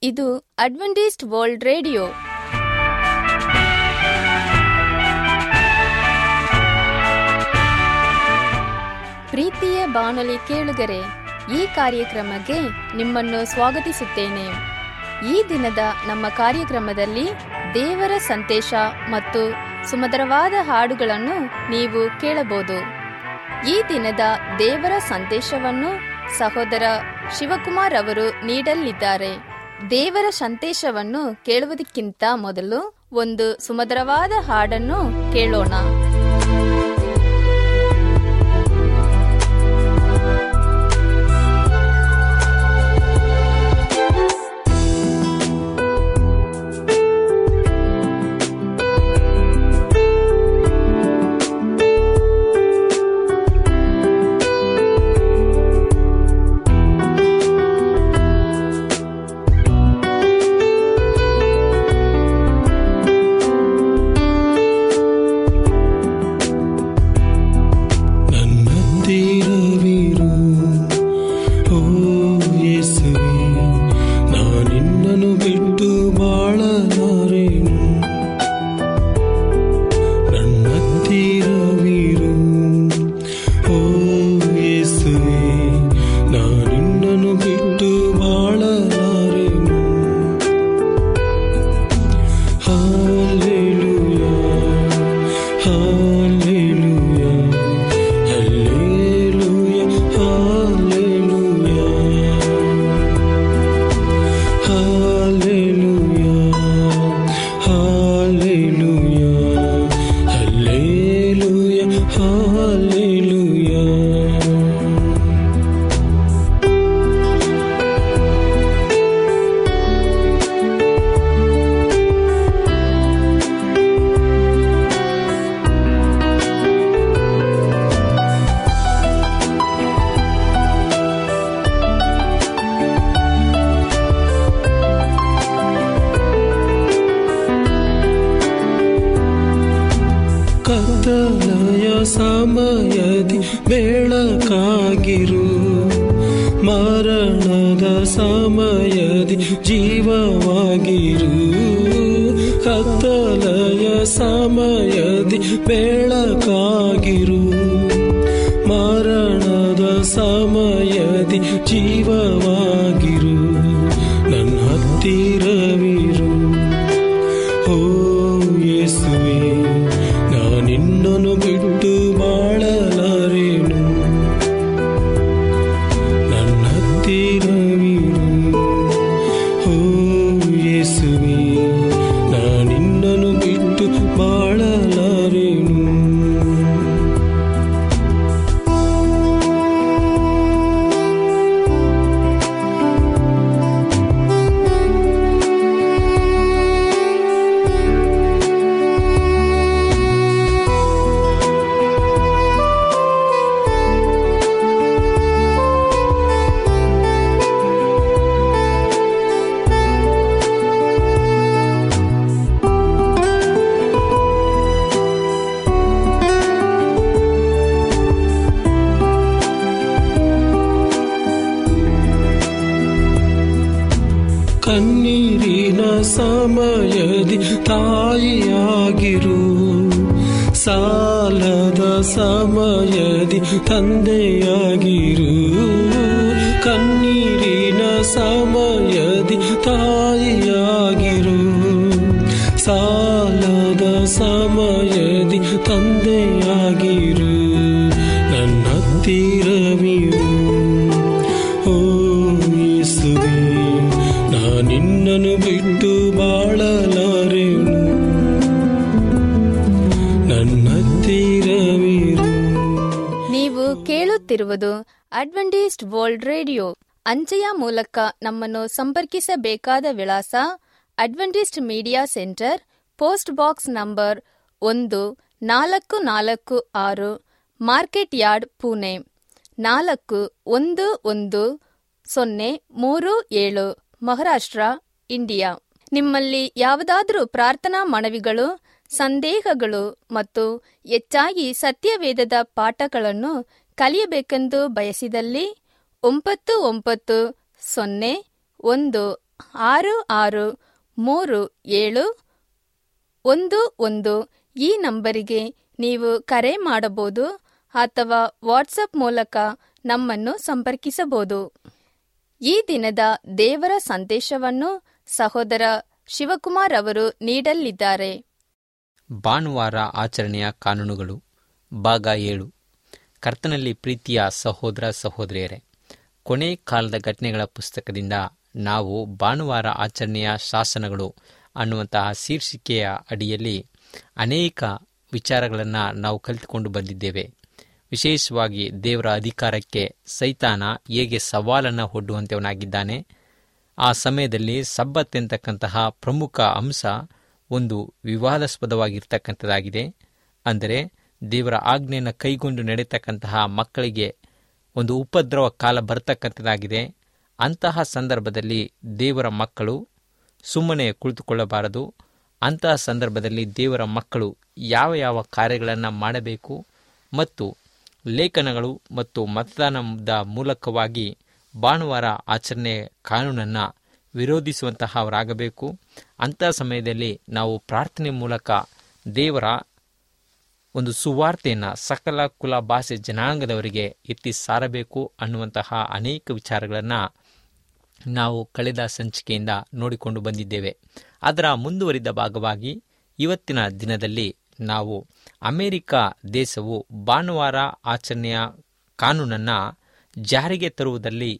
ಇದು Adventist world radio ಪ್ರೀತಿಯ ಬಾನುಲಿ ಕೇಳುಗರೆ ಈ ಕಾರ್ಯಕ್ರಮಕ್ಕೆ ನಿಮ್ಮನ್ನು ಸ್ವಾಗತಿಸುತ್ತೇನೆ ಈ ದಿನದ ನಮ್ಮ ಕಾರ್ಯಕ್ರಮದಲ್ಲಿ ದೇವರ ಸಂದೇಶ ಮತ್ತು ಸುಮಧುರವಾದ ಹಾಡುಗಳನ್ನು ನೀವು ಕೇಳಬಹುದು ಈ ದಿನದ ದೇವರ ಸಂದೇಶವನ್ನು ಸಹೋದರ ಶಿವಕುಮಾರ್ ಅವರು ನೀಡಲಿದ್ದಾರೆ ದೇವರ ಸಂದೇಶವನ್ನು ಕೇಳುವುದಕ್ಕಿಂತ ಮೊದಲು ಒಂದು ಸುಮಧುರವಾದ ಹಾಡನ್ನು ಕೇಳೋಣ ನನ್ನತ್ತಿರವಿರು ಓ ಯೇಸುವೆ ನಾನಿನ್ನನು ಬಿಟ್ಟು ಬಾಳಲಾರೆನು ನನ್ನತ್ತಿರವಿರು ಓ ಯೇಸುವೆ ನಾನಿನ್ನನು ಬಿಟ್ಟು ಬಾಳಲಾರೆನು hallelujah hallelujah Hallelujah, hallelujah, hallelujah, hallelujah, hallelujah, hallelujah. ಕತ್ತಲೆಯ ಸಮಯದಿ ಬೆಳಕಾಗಿರು ಮರಣದ ಸಮಯದಿ ಜೀವವಾಗಿರು ಕತ್ತಲೆಯ ಸಮಯದಿ ಬೆಳಕಾಗಿರು ಮರಣದ ಸಮಯದಿ ಜೀವವಾಗಿರು ನನ್ನ ಹತ್ತಿರವಿರು ಓ ಯೇಸುವೆ ನಾನಿನ್ನನು ಬಿಟ್ಟು ಬಾಳಲಾರೆನು ನನ್ನ ಹತ್ತಿರವಿರು ಓ ಯೇಸುವೆ ನಾನಿನ್ನನು ಬಿಟ್ಟು ಬಾಳಲಾರೆನು ಕಣ್ಣೀರಿನ ಸಮಯದಿ ತಾಯಿಯಾಗಿರು ಸಾಲದ ಸಮಯದಿ ತಂದೆಯಾಗಿರು ಕಣ್ಣೀರಿನ ಸಮಯದಿ ತಾಯಿಯಾಗಿರು ಸಾಲದ ಸಮಯದಿ ತಂದೆಯಾಗಿರು ನನ್ನ ಹತ್ತಿರವಿರು ಓ ಯೇಸುವೆ ನಾನಿನ್ನನು ಬಿಟ್ಟು ಬಾಳಲಾರೆನು ನನ್ನ ಹತ್ತಿರವಿರು ನೀವು ಕೇಳುತ್ತಿರುವುದು ಅಡ್ವೆಂಟಿಸ್ಟ್ ವರ್ಲ್ಡ್ ರೇಡಿಯೋ ಅಂಚೆಯ ಮೂಲಕ ನಮ್ಮನ್ನು ಸಂಪರ್ಕಿಸಬೇಕಾದ ವಿಳಾಸ Adventist media centre post box number ಒಂದು ನಾಲ್ಕು ನಾಲ್ಕು ಆರು ಮಾರ್ಕೆಟ್ ಯಾರ್ಡ್ ಪುಣೆ ನಾಲ್ಕು ಒಂದು ಒಂದು ಸೊನ್ನೆ ಮೂರು ಏಳು ಮಹಾರಾಷ್ಟ್ರ ಇಂಡಿಯಾ ನಿಮ್ಮಲ್ಲಿ ಯಾವುದಾದರೂ ಪ್ರಾರ್ಥನಾ ಮನವಿಗಳು ಸಂದೇಹಗಳು ಮತ್ತು ಹೆಚ್ಚಾಗಿ ಸತ್ಯವೇದದ ಪಾಠಗಳನ್ನು ಕಲಿಯಬೇಕೆಂದು ಬಯಸಿದಲ್ಲಿ ಒಂಬತ್ತು ಒಂಬತ್ತು ಸೊನ್ನೆ ಒಂದು ಆರು ಆರು ಮೂರು ಏಳು ಒಂದು ಒಂದು ಈ ನಂಬರಿಗೆ ನೀವು ಕರೆ ಮಾಡಬಹುದು ಅಥವಾ ವಾಟ್ಸಪ್ ಮೂಲಕ ನಮ್ಮನ್ನು ಸಂಪರ್ಕಿಸಬಹುದು ಈ ದಿನದ ದೇವರ ಸಂದೇಶವನ್ನು ಸಹೋದರ ಶಿವಕುಮಾರ್ ಅವರು ನೀಡಲಿದ್ದಾರೆ ಭಾನುವಾರ ಆಚರಣೆಯ ಕಾನೂನುಗಳು ಭಾಗ ಏಳು ಕರ್ತನಲ್ಲಿ ಪ್ರೀತಿಯ ಸಹೋದರ ಸಹೋದರಿಯರೇ ಕೊನೆ ಕಾಲದ ಘಟನೆಗಳ ಪುಸ್ತಕದಿಂದ ನಾವು ಭಾನುವಾರ ಆಚರಣೆಯ ಶಾಸನಗಳು ಅನ್ನುವಂತಹ ಶೀರ್ಷಿಕೆಯ ಅಡಿಯಲ್ಲಿ ಅನೇಕ ವಿಚಾರಗಳನ್ನು ನಾವು ಕಲಿತುಕೊಂಡು ಬಂದಿದ್ದೇವೆ ವಿಶೇಷವಾಗಿ ದೇವರ ಅಧಿಕಾರಕ್ಕೆ ಸೈತಾನ ಹೇಗೆ ಸವಾಲನ್ನು ಒಡ್ಡುವಂತವನಾಗಿದ್ದಾನೆ ಆ ಸಮಯದಲ್ಲಿ ಸಬ್ಬತ್ ಎಂತಕ್ಕಂತಹ ಪ್ರಮುಖ ಅಂಶ ಒಂದು ವಿವಾದಾಸ್ಪದವಾಗಿರ್ತಕ್ಕಂಥದ್ದಾಗಿದೆ ಅಂದರೆ ದೇವರ ಆಜ್ಞೆಯನ್ನು ಕೈಗೊಂಡು ನಡೆತಕ್ಕಂತಹ ಮಕ್ಕಳಿಗೆ ಒಂದು ಉಪದ್ರವ ಕಾಲ ಬರ್ತಕ್ಕಂಥದ್ದಾಗಿದೆ ಅಂತಹ ಸಂದರ್ಭದಲ್ಲಿ ದೇವರ ಮಕ್ಕಳು ಸುಮ್ಮನೆ ಕುಳಿತುಕೊಳ್ಳಬಾರದು ಅಂತಹ ಸಂದರ್ಭದಲ್ಲಿ ದೇವರ ಮಕ್ಕಳು ಯಾವ ಯಾವ ಕಾರ್ಯಗಳನ್ನು ಮಾಡಬೇಕು ಮತ್ತು ಲೇಖನಗಳು ಮತ್ತು ಮತದಾನದ ಮೂಲಕವಾಗಿ ಭಾನುವಾರ ಆಚರಣೆ ಕಾನೂನನ್ನು ವಿರೋಧಿಸುವಂತಹವರಾಗಬೇಕು ಅಂತಹ ಸಮಯದಲ್ಲಿ ನಾವು ಪ್ರಾರ್ಥನೆ ಮೂಲಕ ದೇವರ ಒಂದು ಸುವಾರ್ತೆಯನ್ನು ಸಕಲ ಕುಲ ಭಾಷೆ ಜನಾಂಗದವರಿಗೆ ಎತ್ತಿ ಸಾರಬೇಕು ಅನ್ನುವಂತಹ ಅನೇಕ ವಿಚಾರಗಳನ್ನು ನಾವು ಕಳೆದ ಸಂಚಿಕೆಯಿಂದ ನೋಡಿಕೊಂಡು ಬಂದಿದ್ದೇವೆ ಅದರ ಮುಂದುವರಿದ ಭಾಗವಾಗಿ ಇವತ್ತಿನ ದಿನದಲ್ಲಿ ನಾವು ಅಮೆರಿಕ ದೇಶವು ಭಾನುವಾರ ಆಚರಣೆಯ ಕಾನೂನನ್ನು ಜಾರಿಗೆ ತರುವುದರಲ್ಲಿ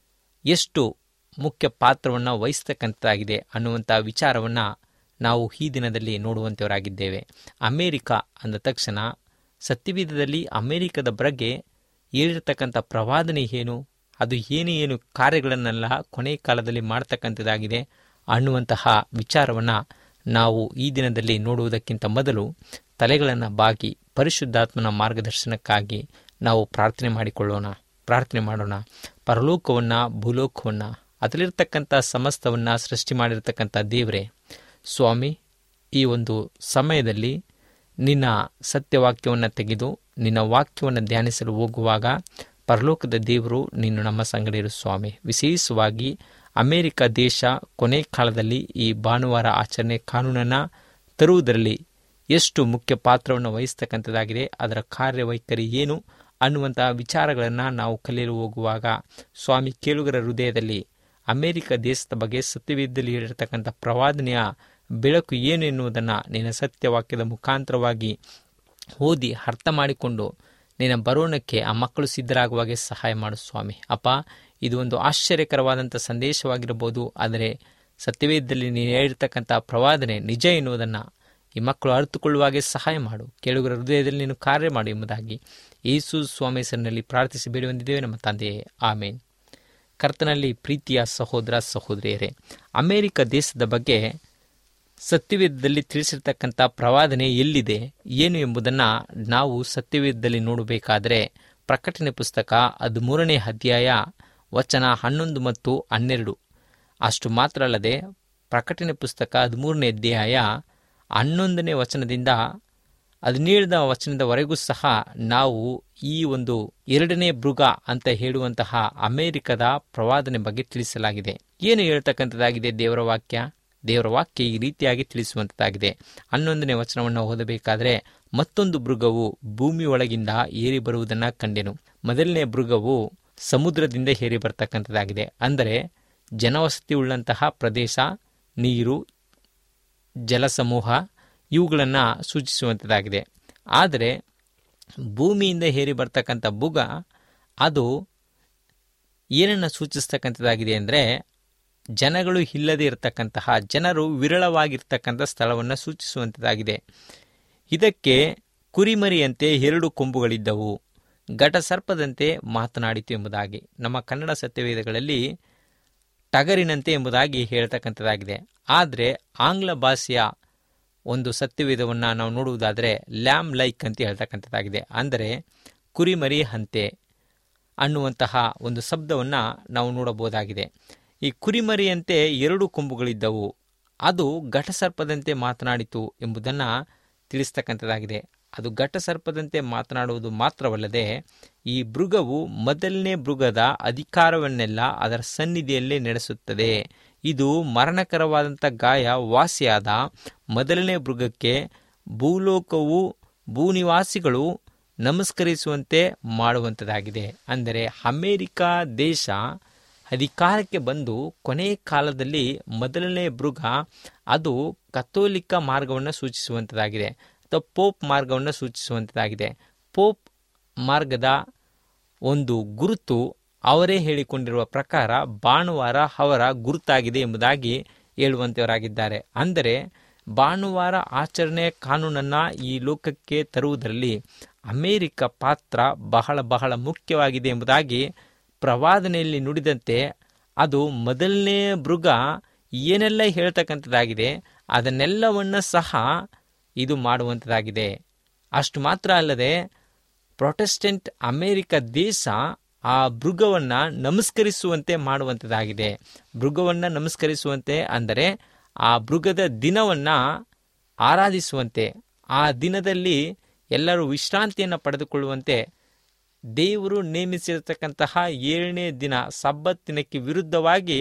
ಎಷ್ಟು ಮುಖ್ಯ ಪಾತ್ರವನ್ನು ವಹಿಸ್ತಕ್ಕಂಥದ್ದಾಗಿದೆ ಅನ್ನುವಂಥ ವಿಚಾರವನ್ನು ನಾವು ಈ ದಿನದಲ್ಲಿ ನೋಡುವಂಥವರಾಗಿದ್ದೇವೆ ಅಮೇರಿಕ ಅಂದ ತಕ್ಷಣ ಸತ್ಯವಿಧದಲ್ಲಿ ಅಮೇರಿಕದ ಬಗ್ಗೆ ಹೇಳಿರ್ತಕ್ಕಂಥ ಪ್ರವಾದನೆ ಏನು ಅದು ಏನು ಏನು ಕಾರ್ಯಗಳನ್ನೆಲ್ಲ ಕೊನೆ ಕಾಲದಲ್ಲಿ ಮಾಡ್ತಕ್ಕಂಥದ್ದಾಗಿದೆ ಅನ್ನುವಂತಹ ವಿಚಾರವನ್ನು ನಾವು ಈ ದಿನದಲ್ಲಿ ನೋಡುವುದಕ್ಕಿಂತ ಮೊದಲು ತಲೆಗಳನ್ನು ಬಾಗಿ ಪರಿಶುದ್ಧಾತ್ಮನ ಮಾರ್ಗದರ್ಶನಕ್ಕಾಗಿ ನಾವು ಪ್ರಾರ್ಥನೆ ಮಾಡಿಕೊಳ್ಳೋಣ ಪ್ರಾರ್ಥನೆ ಮಾಡೋಣ ಪರಲೋಕವನ್ನು ಭೂಲೋಕವನ್ನು ಅದರಲ್ಲಿರ್ತಕ್ಕಂಥ ಸಮಸ್ತವನ್ನು ಸೃಷ್ಟಿ ಮಾಡಿರ್ತಕ್ಕಂಥ ದೇವರೇ ಸ್ವಾಮಿ ಈ ಒಂದು ಸಮಯದಲ್ಲಿ ನಿನ್ನ ಸತ್ಯವಾಕ್ಯವನ್ನು ತೆಗೆದು ನಿನ್ನ ವಾಕ್ಯವನ್ನು ಧ್ಯಾನಿಸಲು ಹೋಗುವಾಗ ಪರಲೋಕದ ದೇವರು ನೀನು ನಮ್ಮ ಸಂಗಡಿರು ಸ್ವಾಮಿ ವಿಶೇಷವಾಗಿ ಅಮೆರಿಕ ದೇಶ ಕೊನೆ ಕಾಲದಲ್ಲಿ ಈ ಭಾನುವಾರ ಆಚರಣೆ ಕಾನೂನನ್ನು ತರುವುದರಲ್ಲಿ ಎಷ್ಟು ಮುಖ್ಯ ಪಾತ್ರವನ್ನು ವಹಿಸ್ತಕ್ಕಂಥದ್ದಾಗಿದೆ ಅದರ ಕಾರ್ಯವೈಖರಿ ಏನು ಅನ್ನುವಂತಹ ವಿಚಾರಗಳನ್ನು ನಾವು ಕಲಿಯಲು ಹೋಗುವಾಗ ಸ್ವಾಮಿ ಕೇಳುಗರ ಹೃದಯದಲ್ಲಿ ಅಮೆರಿಕ ದೇಶದ ಬಗ್ಗೆ ಸತ್ಯವೇದದಲ್ಲಿ ಹೇಳಿರ್ತಕ್ಕಂಥ ಪ್ರವಾದನೆಯ ಬೆಳಕು ಏನು ಎನ್ನುವುದನ್ನು ನಿನ್ನ ಸತ್ಯವಾಕ್ಯದ ಮುಖಾಂತರವಾಗಿ ಓದಿ ಅರ್ಥ ಮಾಡಿಕೊಂಡು ನಿನ್ನ ಬರೋಣಕ್ಕೆ ಆ ಮಕ್ಕಳು ಸಿದ್ಧರಾಗುವಾಗೆ ಸಹಾಯ ಮಾಡು ಸ್ವಾಮಿ ಅಪ್ಪ ಇದು ಒಂದು ಆಶ್ಚರ್ಯಕರವಾದಂಥ ಸಂದೇಶವಾಗಿರಬಹುದು ಆದರೆ ಸತ್ಯವೇದದಲ್ಲಿ ನೀನು ಹೇಳಿರ್ತಕ್ಕಂಥ ಪ್ರವಾದನೆ ನಿಜ ಎನ್ನುವುದನ್ನು ಈ ಮಕ್ಕಳು ಅರಿತುಕೊಳ್ಳುವಾಗೆ ಸಹಾಯ ಮಾಡು ಕೇಳುಗರ ಹೃದಯದಲ್ಲಿ ನೀನು ಕಾರ್ಯ ಮಾಡು ಎಂಬುದಾಗಿ ಯೇಸು ಸ್ವಾಮಿ ಹೆಸರಿನಲ್ಲಿ ಪ್ರಾರ್ಥಿಸಿ ಬೇಡಿ ಬಂದಿದ್ದೇವೆ ನಮ್ಮ ತಂದೆಯೇ ಆಮೇನ್ ಕರ್ತನಲ್ಲಿ ಪ್ರೀತಿಯ ಸಹೋದರ ಸಹೋದರಿಯರೇ ಅಮೆರಿಕ ದೇಶದ ಬಗ್ಗೆ ಸತ್ಯವೇದದಲ್ಲಿ ತಿಳಿಸಿರ್ತಕ್ಕಂಥ ಪ್ರವಾದನೆ ಎಲ್ಲಿದೆ ಏನು ಎಂಬುದನ್ನು ನಾವು ಸತ್ಯವೇದದಲ್ಲಿ ನೋಡಬೇಕಾದರೆ ಪ್ರಕಟಣೆ ಪುಸ್ತಕ ಹದಿಮೂರನೇ ಅಧ್ಯಾಯ ವಚನ ಹನ್ನೊಂದು ಮತ್ತು ಹನ್ನೆರಡು ಅಷ್ಟು ಮಾತ್ರ ಅಲ್ಲದೆ ಪ್ರಕಟಣೆ ಪುಸ್ತಕ ಹದಿಮೂರನೇ ಅಧ್ಯಾಯ ಹನ್ನೊಂದನೇ ವಚನದಿಂದ ಹದಿನೇಳನ ವಚನದವರೆಗೂ ಸಹ ನಾವು ಈ ಒಂದು ಎರಡನೇ ಮೃಗ ಅಂತ ಹೇಳುವಂತಹ ಅಮೆರಿಕದ ಪ್ರವಾದನೆ ಬಗ್ಗೆ ತಿಳಿಸಲಾಗಿದೆ ಏನು ಹೇಳ್ತಕ್ಕಂಥದ್ದಾಗಿದೆ ದೇವರ ವಾಕ್ಯ ದೇವರ ವಾಕ್ಯ ಈ ರೀತಿಯಾಗಿ ತಿಳಿಸುವಂಥದ್ದಾಗಿದೆ ಹನ್ನೊಂದನೇ ವಚನವನ್ನು ಓದಬೇಕಾದರೆ ಮತ್ತೊಂದು ಮೃಗವು ಭೂಮಿ ಒಳಗಿಂದ ಏರಿ ಬರುವುದನ್ನು ಕಂಡೆನು ಮೊದಲನೇ ಮೃಗವು ಸಮುದ್ರದಿಂದ ಏರಿ ಬರ್ತಕ್ಕಂಥದ್ದಾಗಿದೆ ಅಂದರೆ ಜನವಸತಿ ಉಳ್ಳಂತಹ ಪ್ರದೇಶ ನೀರು ಜಲಸಮೂಹ ಇವುಗಳನ್ನು ಸೂಚಿಸುವಂಥದ್ದಾಗಿದೆ ಆದರೆ ಭೂಮಿಯಿಂದ ಹೇರಿ ಬರ್ತಕ್ಕಂಥ ಬುಗ ಅದು ಏನನ್ನು ಸೂಚಿಸ್ತಕ್ಕಂಥದ್ದಾಗಿದೆ ಅಂದರೆ ಜನಗಳು ಇಲ್ಲದೆ ಇರತಕ್ಕಂತಹ ಜನರು ವಿರಳವಾಗಿರ್ತಕ್ಕಂಥ ಸ್ಥಳವನ್ನು ಸೂಚಿಸುವಂಥದ್ದಾಗಿದೆ ಇದಕ್ಕೆ ಕುರಿಮರಿಯಂತೆ ಎರಡು ಕೊಂಬುಗಳಿದ್ದವು ಘಟಸರ್ಪದಂತೆ ಮಾತನಾಡಿತು ಎಂಬುದಾಗಿ ನಮ್ಮ ಕನ್ನಡ ಸತ್ಯವೇದಗಳಲ್ಲಿ ಟಗರಿನಂತೆ ಎಂಬುದಾಗಿ ಹೇಳ್ತಕ್ಕಂಥದ್ದಾಗಿದೆ ಆದರೆ ಆಂಗ್ಲ ಭಾಷೆಯ ಒಂದು ಸತ್ಯವೇದವನ್ನು ನಾವು ನೋಡುವುದಾದರೆ ಲ್ಯಾಮ್ ಲೈಕ್ ಅಂತ ಹೇಳ್ತಕ್ಕಂಥದ್ದಾಗಿದೆ ಅಂದರೆ ಕುರಿಮರಿ ಹಂತೆ ಅನ್ನುವಂತಹ ಒಂದು ಶಬ್ದವನ್ನು ನಾವು ನೋಡಬಹುದಾಗಿದೆ ಈ ಕುರಿಮರಿಯಂತೆ ಎರಡು ಕೊಂಬುಗಳಿದ್ದವು ಅದು ಘಟಸರ್ಪದಂತೆ ಮಾತನಾಡಿತು ಎಂಬುದನ್ನು ತಿಳಿಸ್ತಕ್ಕಂಥದ್ದಾಗಿದೆ ಅದು ಘಟಸರ್ಪದಂತೆ ಮಾತನಾಡುವುದು ಮಾತ್ರವಲ್ಲದೆ ಈ ಮೃಗವು ಮೊದಲನೇ ಮೃಗದ ಅಧಿಕಾರವನ್ನೆಲ್ಲ ಅದರ ಸನ್ನಿಧಿಯಲ್ಲೇ ನಡೆಸುತ್ತದೆ ಇದು ಮರಣಕರವಾದಂಥ ಗಾಯ ವಾಸಿಯಾದ ಮೊದಲನೇ ಮೃಗಕ್ಕೆ ಭೂಲೋಕವು ಭೂನಿವಾಸಿಗಳು ನಮಸ್ಕರಿಸುವಂತೆ ಮಾಡುವಂಥದ್ದಾಗಿದೆ ಅಂದರೆ ಅಮೇರಿಕ ದೇಶ ಅಧಿಕಾರಕ್ಕೆ ಬಂದು ಕೊನೆ ಕಾಲದಲ್ಲಿ ಮೊದಲನೇ ಮೃಗ ಅದು ಕಥೋಲಿಕ ಮಾರ್ಗವನ್ನು ಸೂಚಿಸುವಂಥದ್ದಾಗಿದೆ ಅಥವಾ ಪೋಪ್ ಮಾರ್ಗವನ್ನು ಸೂಚಿಸುವಂಥದ್ದಾಗಿದೆ ಪೋಪ್ ಮಾರ್ಗದ ಒಂದು ಗುರುತು ಅವರೇ ಹೇಳಿಕೊಂಡಿರುವ ಪ್ರಕಾರ ಭಾನುವಾರ ಅವರ ಗುರುತಾಗಿದೆ ಎಂಬುದಾಗಿ ಹೇಳುವಂತವರಾಗಿದ್ದಾರೆ ಅಂದರೆ ಭಾನುವಾರ ಆಚರಣೆ ಕಾನೂನನ್ನು ಈ ಲೋಕಕ್ಕೆ ತರುವುದರಲ್ಲಿ ಅಮೇರಿಕ ಪಾತ್ರ ಬಹಳ ಬಹಳ ಮುಖ್ಯವಾಗಿದೆ ಎಂಬುದಾಗಿ ಪ್ರವಾದನೆಯಲ್ಲಿ ನುಡಿದಂತೆ ಅದು ಮೊದಲನೇ ಮೃಗ ಏನೆಲ್ಲ ಹೇಳ್ತಕ್ಕಂಥದ್ದಾಗಿದೆ ಅದನ್ನೆಲ್ಲವನ್ನ ಸಹ ಇದು ಮಾಡುವಂಥದ್ದಾಗಿದೆ ಅಷ್ಟು ಮಾತ್ರ ಅಲ್ಲದೆ ಪ್ರೊಟೆಸ್ಟೆಂಟ್ ಅಮೇರಿಕ ದೇಶ ಆ ಮೃಗವನ್ನು ನಮಸ್ಕರಿಸುವಂತೆ ಮಾಡುವಂಥದ್ದಾಗಿದೆ ಮೃಗವನ್ನು ನಮಸ್ಕರಿಸುವಂತೆ ಅಂದರೆ ಆ ಮೃಗದ ದಿನವನ್ನು ಆರಾಧಿಸುವಂತೆ ಆ ದಿನದಲ್ಲಿ ಎಲ್ಲರೂ ವಿಶ್ರಾಂತಿಯನ್ನು ಪಡೆದುಕೊಳ್ಳುವಂತೆ ದೇವರು ನೇಮಿಸಿರತಕ್ಕಂತಹ ಏಳನೇ ದಿನ ಸಬ್ಬತ್ತಿನಕ್ಕೆ ವಿರುದ್ಧವಾಗಿ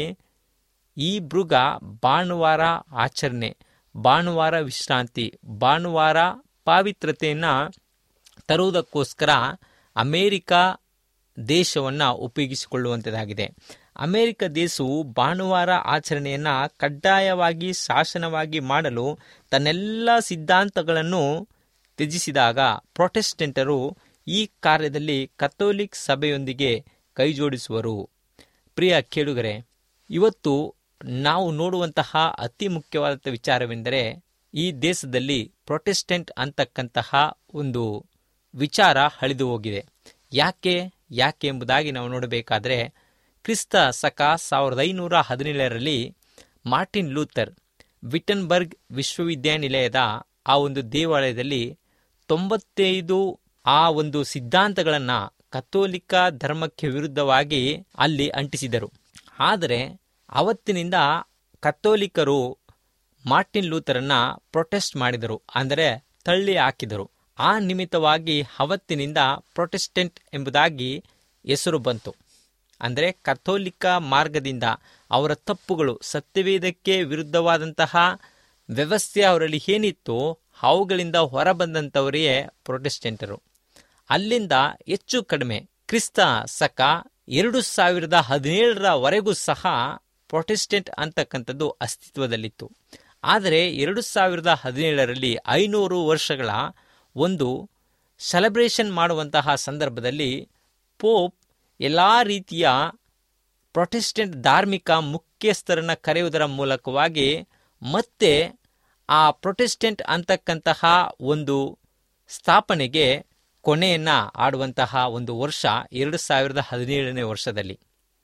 ಈ ಮೃಗ ಭಾನುವಾರ ಆಚರಣೆ ಭಾನುವಾರ ವಿಶ್ರಾಂತಿ ಭಾನುವಾರ ಪಾವಿತ್ರತೆಯನ್ನು ತರುವುದಕ್ಕೋಸ್ಕರ ಅಮೇರಿಕ ದೇಶವನ್ನು ಉಪಯೋಗಿಸಿಕೊಳ್ಳುವಂಥದ್ದಾಗಿದೆ ಅಮೇರಿಕ ದೇಶವು ಭಾನುವಾರ ಆಚರಣೆಯನ್ನು ಕಡ್ಡಾಯವಾಗಿ ಶಾಸನವಾಗಿ ಮಾಡಲು ತನ್ನೆಲ್ಲ ಸಿದ್ಧಾಂತಗಳನ್ನು ತ್ಯಜಿಸಿದಾಗ ಪ್ರೊಟೆಸ್ಟೆಂಟರು ಈ ಕಾರ್ಯದಲ್ಲಿ ಕಥೋಲಿಕ್ ಸಭೆಯೊಂದಿಗೆ ಕೈಜೋಡಿಸುವರು ಪ್ರಿಯ ಕೇಳುಗರೆ ಇವತ್ತು ನಾವು ನೋಡುವಂತಹ ಅತಿ ಮುಖ್ಯವಾದ ವಿಚಾರವೆಂದರೆ ಈ ದೇಶದಲ್ಲಿ ಪ್ರೊಟೆಸ್ಟೆಂಟ್ ಅಂತಕ್ಕಂತಹ ಒಂದು ವಿಚಾರ ಹಳಿದು ಹೋಗಿದೆ ಯಾಕೆ ಯಾಕೆ ಎಂಬುದಾಗಿ ನಾವು ನೋಡಬೇಕಾದ್ರೆ ಕ್ರಿಸ್ತ ಸಕ ಸಾವಿರದ ಐನೂರ ಹದಿನೇಳರಲ್ಲಿ ಮಾರ್ಟಿನ್ ಲೂಥರ್ ವಿಟನ್ಬರ್ಗ್ ವಿಶ್ವವಿದ್ಯಾನಿಲಯದ ಆ ಒಂದು ದೇವಾಲಯದಲ್ಲಿ ತೊಂಬತ್ತೈದು ಆ ಒಂದು ಸಿದ್ಧಾಂತಗಳನ್ನು ಕಥೋಲಿಕ ಧರ್ಮಕ್ಕೆ ವಿರುದ್ಧವಾಗಿ ಅಲ್ಲಿ ಅಂಟಿಸಿದರು ಆದರೆ ಅವತ್ತಿನಿಂದ ಕಥೋಲಿಕರು ಮಾರ್ಟಿನ್ ಲೂಥರನ್ನ ಪ್ರೊಟೆಸ್ಟ್ ಮಾಡಿದರು ಅಂದರೆ ತಳ್ಳಿ ಹಾಕಿದರು ಆ ನಿಮಿತ್ತವಾಗಿ ಅವತ್ತಿನಿಂದ ಪ್ರೊಟೆಸ್ಟೆಂಟ್ ಎಂಬುದಾಗಿ ಹೆಸರು ಬಂತು ಅಂದರೆ ಕಥೋಲಿಕ ಮಾರ್ಗದಿಂದ ಅವರ ತಪ್ಪುಗಳು ಸತ್ಯವೇದಕ್ಕೆ ವಿರುದ್ಧವಾದಂತಹ ವ್ಯವಸ್ಥೆ ಅವರಲ್ಲಿ ಏನಿತ್ತು ಅವುಗಳಿಂದ ಹೊರಬಂದಂಥವರೇ ಪ್ರೊಟೆಸ್ಟೆಂಟರು ಅಲ್ಲಿಂದ ಹೆಚ್ಚು ಕಡಿಮೆ ಕ್ರಿಸ್ತ ಸಕ ಎರಡು ಸಾವಿರದ ಹದಿನೇಳರವರೆಗೂ ಸಹ ಪ್ರೊಟೆಸ್ಟೆಂಟ್ ಅಂತಕ್ಕಂಥದ್ದು ಅಸ್ತಿತ್ವದಲ್ಲಿತ್ತು ಆದರೆ ಎರಡು ಸಾವಿರದ ಹದಿನೇಳರಲ್ಲಿ ಐನೂರು ವರ್ಷಗಳ ಒಂದು ಸೆಲೆಬ್ರೇಷನ್ ಮಾಡುವಂತಹ ಸಂದರ್ಭದಲ್ಲಿ ಪೋಪ್ ಎಲ್ಲ ರೀತಿಯ ಪ್ರೊಟೆಸ್ಟೆಂಟ್ ಧಾರ್ಮಿಕ ಮುಖ್ಯಸ್ಥರನ್ನು ಕರೆಯುವುದರ ಮೂಲಕವಾಗಿ ಮತ್ತೆ ಆ ಪ್ರೊಟೆಸ್ಟೆಂಟ್ ಅಂತಕ್ಕಂತಹ ಒಂದು ಸ್ಥಾಪನೆಗೆ ಕೊನೆಯನ್ನು ಆಡುವಂತಹ ಒಂದು ವರ್ಷ ಎರಡು ಸಾವಿರದ ಹದಿನೇಳನೇ ವರ್ಷದಲ್ಲಿ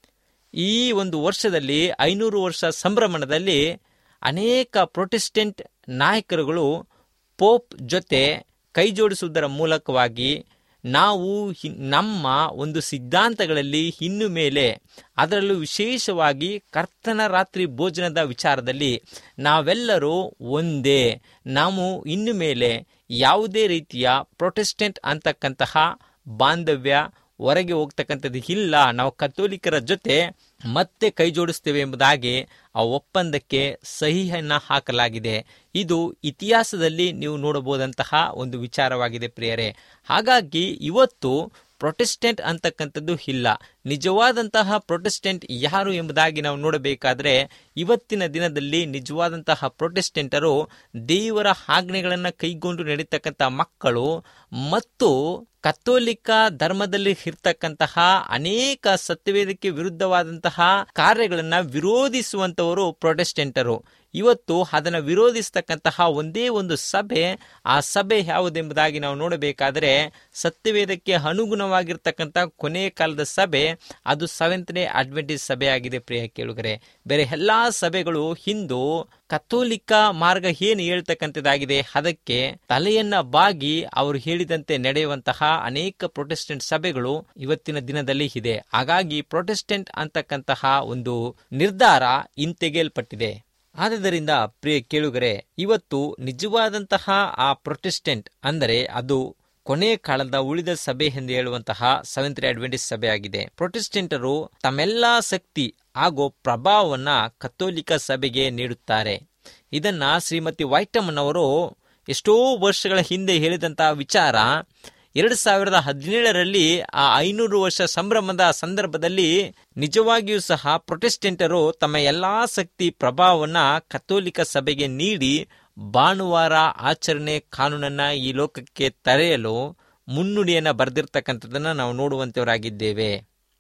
ಈ ಒಂದು ವರ್ಷದಲ್ಲಿ ಐನೂರು ವರ್ಷ ಸಂಭ್ರಮಣದಲ್ಲಿ ಅನೇಕ ಪ್ರೊಟೆಸ್ಟೆಂಟ್ ನಾಯಕರುಗಳು ಪೋಪ್ ಜೊತೆ ಕೈಜೋಡಿಸುವುದರ ಮೂಲಕವಾಗಿ ನಾವು ಹಿ- ನಮ್ಮ ಒಂದು ಸಿದ್ಧಾಂತಗಳಲ್ಲಿ ಇನ್ನು ಮೇಲೆ ಅದರಲ್ಲೂ ವಿಶೇಷವಾಗಿ ಕರ್ತನ ರಾತ್ರಿ ಭೋಜನದ ವಿಚಾರದಲ್ಲಿ ನಾವೆಲ್ಲರೂ ಒಂದೇ ನಾವು ಇನ್ನು ಮೇಲೆ ಯಾವುದೇ ರೀತಿಯ ಪ್ರೊಟೆಸ್ಟೆಂಟ್ ಅಂತಕ್ಕಂತಹ ಬಾಂಧವ್ಯ ಹೊರಗೆ ಹೋಗ್ತಕ್ಕಂಥದ್ದು ಇಲ್ಲ ನಾವು ಕಥೋಲಿಕರ ಜೊತೆ ಮತ್ತೆ ಕೈ ಜೋಡಿಸ್ತೇವೆ ಎಂಬುದಾಗಿ ಆ ಒಪ್ಪಂದಕ್ಕೆ ಸಹಿಯನ್ನ ಹಾಕಲಾಗಿದೆ ಇದು ಇತಿಹಾಸದಲ್ಲಿ ನೀವು ನೋಡಬಹುದಂತಹ ಒಂದು ವಿಚಾರವಾಗಿದೆ ಪ್ರಿಯರೇ ಹಾಗಾಗಿ ಇವತ್ತು ಪ್ರೊಟೆಸ್ಟೆಂಟ್ ಅಂತಕ್ಕಂಥದ್ದು ಇಲ್ಲ ನಿಜವಾದಂತಹ ಪ್ರೊಟೆಸ್ಟೆಂಟ್ ಯಾರು ಎಂಬುದಾಗಿ ನಾವು ನೋಡಬೇಕಾದ್ರೆ ಇವತ್ತಿನ ದಿನದಲ್ಲಿ ನಿಜವಾದಂತಹ ಪ್ರೊಟೆಸ್ಟೆಂಟರು ದೇವರ ಆಜ್ಞೆಗಳನ್ನು ಕೈಗೊಂಡು ನಡೀತಕ್ಕಂಥ ಮಕ್ಕಳು ಮತ್ತು ಕಥೋಲಿಕ ಧರ್ಮದಲ್ಲಿ ಇರ್ತಕ್ಕಂತಹ ಅನೇಕ ಸತ್ಯವೇದಕ್ಕೆ ವಿರುದ್ಧವಾದಂತಹ ಕಾರ್ಯಗಳನ್ನ ವಿರೋಧಿಸುವಂತವರು ಪ್ರೊಟೆಸ್ಟೆಂಟರು ಇವತ್ತು ಅದನ್ನು ವಿರೋಧಿಸ್ತಕ್ಕಂತಹ ಒಂದೇ ಒಂದು ಸಭೆ ಆ ಸಭೆ ಯಾವುದೆಂಬುದಾಗಿ ನಾವು ನೋಡಬೇಕಾದರೆ ಸತ್ಯವೇದಕ್ಕೆ ಅನುಗುಣವಾಗಿರ್ತಕ್ಕಂಥ ಕೊನೆಯ ಕಾಲದ ಸಭೆ ಅದು ಸೆವೆಂತ್ನೇ ಅಡ್ವೆಂಟೇಜ್ ಸಭೆ ಆಗಿದೆ ಪ್ರಿಯ ಕೇಳುಗರೆ ಬೇರೆ ಎಲ್ಲಾ ಸಭೆಗಳು ಹಿಂದು ಕಥೋಲಿಕ ಮಾರ್ಗ ಏನು ಹೇಳ್ತಕ್ಕಂಥದ್ದಾಗಿದೆ ಅದಕ್ಕೆ ತಲೆಯನ್ನ ಬಾಗಿ ಅವರು ಹೇಳಿದಂತೆ ನಡೆಯುವಂತಹ ಅನೇಕ ಪ್ರೊಟೆಸ್ಟೆಂಟ್ ಸಭೆಗಳು ಇವತ್ತಿನ ದಿನದಲ್ಲಿ ಇದೆ ಹಾಗಾಗಿ ಪ್ರೊಟೆಸ್ಟೆಂಟ್ ಅಂತಕ್ಕಂತಹ ಒಂದು ನಿರ್ಧಾರ ಹಿಂತೆಗೆಯಲ್ಪಟ್ಟಿದೆ ಆದ್ದರಿಂದ ಪ್ರಿಯ ಕೇಳುಗರೆ ಇವತ್ತು ನಿಜವಾದಂತಹ ಆ ಪ್ರೊಟೆಸ್ಟೆಂಟ್ ಅಂದರೆ ಅದು ಕೊನೆಯ ಕಾಲದ ಉಳಿದ ಸಭೆ ಎಂದು ಹೇಳುವಂತಹ ಸೆವೆಂತ್ ಅಡ್ವೆಂಟಿಸ್ಟ್ ಸಭೆ ಆಗಿದೆ ಪ್ರೊಟೆಸ್ಟೆಂಟರು ತಮ್ಮೆಲ್ಲಾ ಶಕ್ತಿ ಹಾಗೂ ಪ್ರಭಾವವನ್ನ ಕಥೋಲಿಕ ಸಭೆಗೆ ನೀಡುತ್ತಾರೆ ಇದನ್ನ ಶ್ರೀಮತಿ ವೈಟಮನ್ ಅವರು ಎಷ್ಟೋ ವರ್ಷಗಳ ಹಿಂದೆ ಹೇಳಿದಂತಹ ವಿಚಾರ ಎರಡು ಸಾವಿರದ ಹದಿನೇಳರಲ್ಲಿ ಆ ಐನೂರು ವರ್ಷ ಸಂಭ್ರಮದ ಸಂದರ್ಭದಲ್ಲಿ ನಿಜವಾಗಿಯೂ ಸಹ ಪ್ರೊಟೆಸ್ಟೆಂಟರು ತಮ್ಮ ಎಲ್ಲಾ ಶಕ್ತಿ ಪ್ರಭಾವವನ್ನ ಕಥೋಲಿಕ ಸಭೆಗೆ ನೀಡಿ ಭಾನುವಾರ ಆಚರಣೆ ಕಾನೂನನ್ನ ಈ ಲೋಕಕ್ಕೆ ತರೆಯಲು ಮುನ್ನುಡಿಯನ್ನ ಬರೆದಿರ್ತಕ್ಕಂಥದ್ದನ್ನ ನಾವು ನೋಡುವಂತವರಾಗಿದ್ದೇವೆ